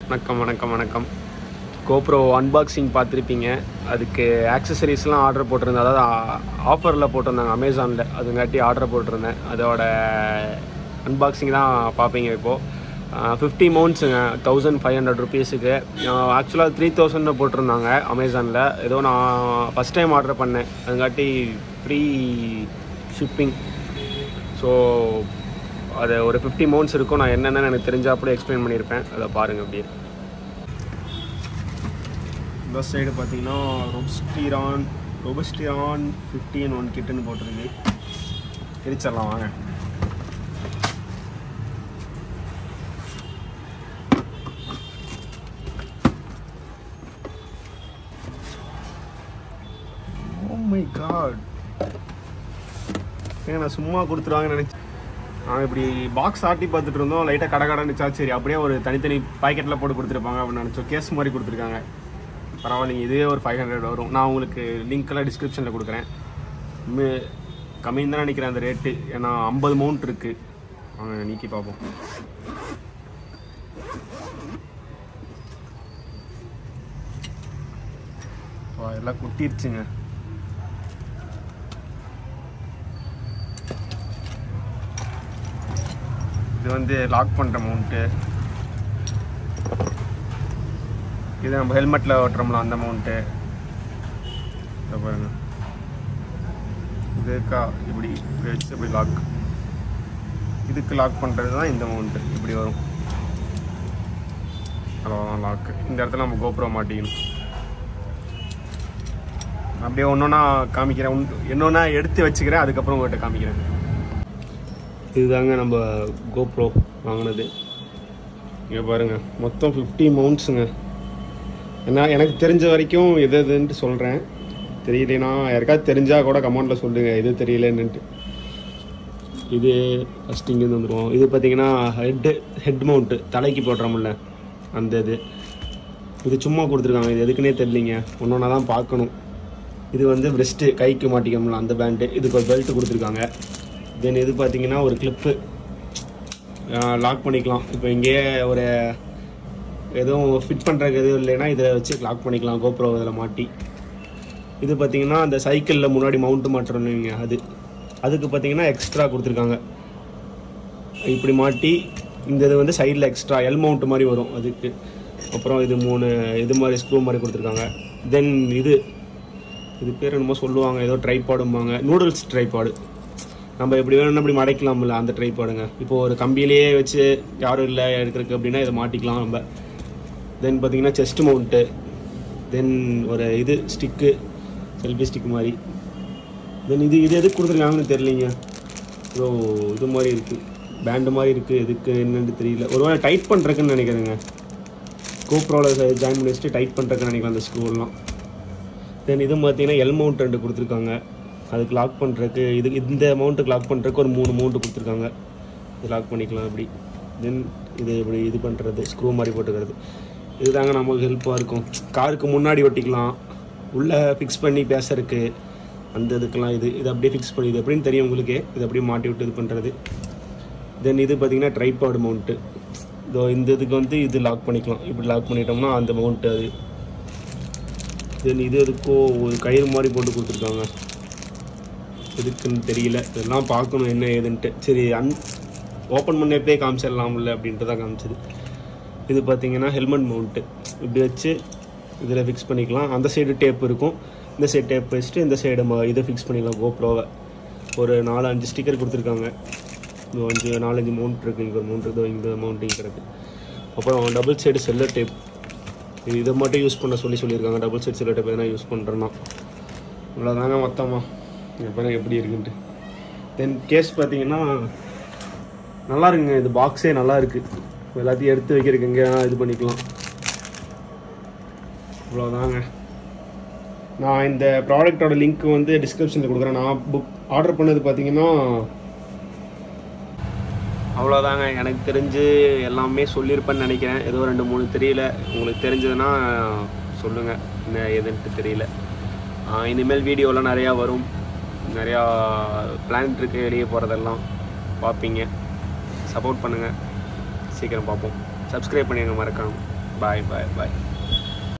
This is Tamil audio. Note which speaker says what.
Speaker 1: வணக்கம் வணக்கம் வணக்கம் கோப்ரோ அன்பாக்சிங் பார்த்துருப்பீங்க அதுக்கு ஆக்சசரிஸ்லாம் ஆர்டர் போட்டிருந்தேன் அதாவது ஆஃபரில் போட்டிருந்தாங்க அமேசானில் அதுங்காட்டி ஆர்டர் போட்டிருந்தேன் அதோட அன்பாக்சிங் தான் பார்ப்பீங்க இப்போது ஃபிஃப்டி மவுண்ட்ஸுங்க தௌசண்ட் ஃபைவ் ஹண்ட்ரட் ருபீஸுக்கு ஆக்சுவலாக த்ரீ தௌசண்ட் போட்டிருந்தாங்க அமேசானில் ஏதோ நான் ஃபஸ்ட் டைம் ஆர்டர் பண்ணேன் அதுங்காட்டி ஃப்ரீ ஷிப்பிங் ஸோ அது ஒரு ஃபிஃப்டி மவுண்ட்ஸ் இருக்கும் நான் என்னென்னு எனக்கு தெரிஞ்சாப்படி எக்ஸ்பிளைன் பண்ணியிருப்பேன் அதை பாருங்கள் அப்படியே இந்த சைடு பார்த்தீங்கன்னா ரொபஸ்டிரான் ரொபஸ்டிரான் ஃபிஃப்டீன் ஒன் கிட்டுன்னு போட்டிருக்கு பிரிச்சிடலாம் வாங்க ஓ மை காட் ஏங்க நான் சும்மா கொடுத்துருவாங்கன்னு நினச்சேன் நான் இப்படி பாக்ஸ் ஆட்டி பார்த்துட்டு இருந்தோம் லைட்டாக கடை கடைன்னுச்சா சரி அப்படியே ஒரு தனித்தனி பாக்கெட்டில் போட்டு கொடுத்துருப்பாங்க அப்படின்னு நினச்சோம் கேஸ் மாதிரி கொடுத்துருக்காங்க பரவாயில்லைங்க இதே ஒரு ஃபைவ் ஹண்ட்ரட் வரும் நான் உங்களுக்கு லிங்க்கெல்லாம் டிஸ்கிரிப்ஷனில் கொடுக்குறேன் கம்மின்னு தான் நினைக்கிறேன் அந்த ரேட்டு ஏன்னா ஐம்பது மவுண்ட் இருக்குது வாங்க நீக்கி பார்ப்போம் வா, எல்லாம் கொட்டிருச்சுங்க இது வந்து லாக் பண்ணுற மவுண்ட்டு இது நம்ம ஹெல்மெட்டில் ஓட்டுறோம்ல அந்த மவுண்ட்டு இதை பாருங்க இதுக்கா இப்படி இப்படி வச்சு இப்படி லாக் இதுக்கு லாக் பண்ணுறது தான் இந்த மவுண்ட்டு இப்படி வரும் அவ்வளோதான் லாக்கு இந்த இடத்துல நம்ம கோப்ரோ மாட்டிக்கணும் அப்படியே ஒன்றொன்னா காமிக்கிறேன் இன்னொன்னா எடுத்து வச்சுக்கிறேன் அதுக்கப்புறம் உங்கள்கிட்ட காமிக்கிறேன் இதுதாங்க நம்ம கோப்ரோ வாங்கினது இங்கே பாருங்கள் மொத்தம் ஃபிஃப்டி மவுண்ட்ஸுங்க ஏன்னா எனக்கு தெரிஞ்ச வரைக்கும் எது எதுன்ட்டு சொல்கிறேன் தெரியலனா யாருக்காவது தெரிஞ்சால் கூட கமெண்டில் சொல்லுங்கள் எது தெரியலன்னுட்டு இது ஃபஸ்ட் இங்கேருந்து வந்துடுவோம் இது பார்த்தீங்கன்னா ஹெட்டு ஹெட் மவுண்ட்டு தலைக்கு போடுறோம்ல அந்த இது இது சும்மா கொடுத்துருக்காங்க இது எதுக்குன்னே தெரியலிங்க ஒன்று ஒன்றா தான் பார்க்கணும் இது வந்து பிரெஸ்ட்டு கைக்கு மாட்டிக்கோம்ல அந்த பேண்ட்டு இதுக்கு ஒரு பெல்ட் கொடுத்துருக்காங்க தென் இது பார்த்தீங்கன்னா ஒரு கிளிப்பு லாக் பண்ணிக்கலாம் இப்போ இங்கேயே ஒரு எதுவும் ஃபிட் பண்ணுறதுக்கு எதுவும் இல்லைன்னா இதை வச்சு லாக் பண்ணிக்கலாம் கோப்ரோ இதில் மாட்டி இது பார்த்தீங்கன்னா அந்த சைக்கிளில் முன்னாடி மவுண்ட்டு மாட்டுறோம்னுங்க அது அதுக்கு பார்த்தீங்கன்னா எக்ஸ்ட்ரா கொடுத்துருக்காங்க இப்படி மாட்டி இந்த இது வந்து சைடில் எக்ஸ்ட்ரா எல் மவுண்ட் மாதிரி வரும் அதுக்கு அப்புறம் இது மூணு இது மாதிரி ஸ்க்ரூ மாதிரி கொடுத்துருக்காங்க தென் இது இது பேர் என்னமோ சொல்லுவாங்க ஏதோ ட்ரைபாடும்பாங்க நூடுல்ஸ் ட்ரைபாடு நம்ம எப்படி வேணும்னு அப்படி மடைக்கலாம்ல அந்த ட்ரைபாடுங்க இப்போ ஒரு கம்பியிலேயே வச்சு யாரும் இல்லை இருக்கிறதுக்கு அப்படின்னா இதை மாட்டிக்கலாம் நம்ம தென் பார்த்தீங்கன்னா செஸ்ட் மவுண்ட்டு தென் ஒரு இது ஸ்டிக்கு செல்ஃபி ஸ்டிக் மாதிரி தென் இது இது எதுக்கு கொடுத்துருக்காங்கன்னு தெரியலிங்க ஸோ இது மாதிரி இருக்குது பேண்டு மாதிரி இருக்குது எதுக்கு என்னன்னு தெரியல ஒருவேளை டைட் பண்ணுறதுக்குன்னு நினைக்கிறேங்க கோப்ரோவில் ஜாயின் பண்ணி வச்சுட்டு டைட் பண்ணுறதுக்குன்னு நினைக்கிறேன் அந்த ஸ்க்ரூலாம் தென் இது பார்த்தீங்கன்னா எல் மவுண்ட் ரெண்டு கொடுத்துருக்காங்க அதுக்கு லாக் பண்ணுறதுக்கு இது இந்த மவுண்ட்டுக்கு லாக் பண்ணுறதுக்கு ஒரு மூணு மவுண்ட்டு கொடுத்துருக்காங்க இது லாக் பண்ணிக்கலாம் அப்படி தென் இது இப்படி இது பண்ணுறது ஸ்க்ரூ மாதிரி போட்டுக்கிறது இதுதாங்க நமக்கு ஹெல்ப்பாக இருக்கும் காருக்கு முன்னாடி ஒட்டிக்கலாம் உள்ளே ஃபிக்ஸ் பண்ணி பேசுறதுக்கு அந்த இதுக்கெல்லாம் இது இது அப்படியே ஃபிக்ஸ் பண்ணி இது எப்படின்னு தெரியும் உங்களுக்கு இது அப்படியே மாட்டி விட்டு இது பண்ணுறது தென் இது பார்த்தீங்கன்னா ட்ரைபாடு மவுண்ட்டு இதோ இந்த இதுக்கு வந்து இது லாக் பண்ணிக்கலாம் இப்படி லாக் பண்ணிட்டோம்னா அந்த மவுண்ட்டு அது தென் இது எதுக்கோ ஒரு கயிறு மாதிரி போட்டு கொடுத்துருக்காங்க எதுக்குன்னு தெரியல இதெல்லாம் பார்க்கணும் என்ன ஏதுன்ட்டு சரி அன் ஓப்பன் பண்ணப்பே காமிச்சிடலாம்ல அப்படின்ட்டு தான் காமிச்சது இது பார்த்தீங்கன்னா ஹெல்மெட் மவுண்ட்டு இப்படி வச்சு இதில் ஃபிக்ஸ் பண்ணிக்கலாம் அந்த சைடு டேப் இருக்கும் இந்த சைடு டேப் வச்சுட்டு இந்த சைடு இதை ஃபிக்ஸ் பண்ணிக்கலாம் கோப்ரோவை ஒரு நாலு அஞ்சு ஸ்டிக்கர் கொடுத்துருக்காங்க இது அஞ்சு நாலஞ்சு மவுண்ட் இருக்குது இங்கே ஒரு மவுண்ட் இருக்குது இந்த மவுண்டிங் கிடக்கு அப்புறம் டபுள் சைடு செல்லர் டேப் இதை மட்டும் யூஸ் பண்ண சொல்லி சொல்லியிருக்காங்க டபுள் சைடு செல்லர் டேப் எதனா யூஸ் பண்ணுறேன்னா இவ்வளோதாங்க மொத்தமாக எப்போ எப்படி இருக்குன்ட்டு தென் கேஸ் பார்த்தீங்கன்னா நல்லா இருக்குங்க இது பாக்ஸே நல்லா இருக்கு எல்லாத்தையும் எடுத்து வைக்கிறதுக்கு எங்கே வேணால் இது பண்ணிக்கலாம் இவ்வளோதாங்க நான் இந்த ப்ராடக்டோட லிங்க் வந்து டிஸ்கிரிப்ஷனில் கொடுக்குறேன் நான் புக் ஆர்டர் பண்ணது பார்த்தீங்கன்னா அவ்வளோதாங்க எனக்கு தெரிஞ்சு எல்லாமே சொல்லியிருப்பேன்னு நினைக்கிறேன் ஏதோ ரெண்டு மூணு தெரியல உங்களுக்கு தெரிஞ்சதுன்னா சொல்லுங்கள் என்ன ஏதுன்ட்டு தெரியல ஆஹ் இனிமேல் வீடியோலாம் நிறையா வரும் நிறையா பிளான் இருக்குது வெளியே போகிறதெல்லாம் பார்ப்பீங்க சப்போர்ட் பண்ணுங்கள் சீக்கிரம் பார்ப்போம் சப்ஸ்கிரைப் பண்ணிடுங்க மறக்காம பாய் பாய் பாய்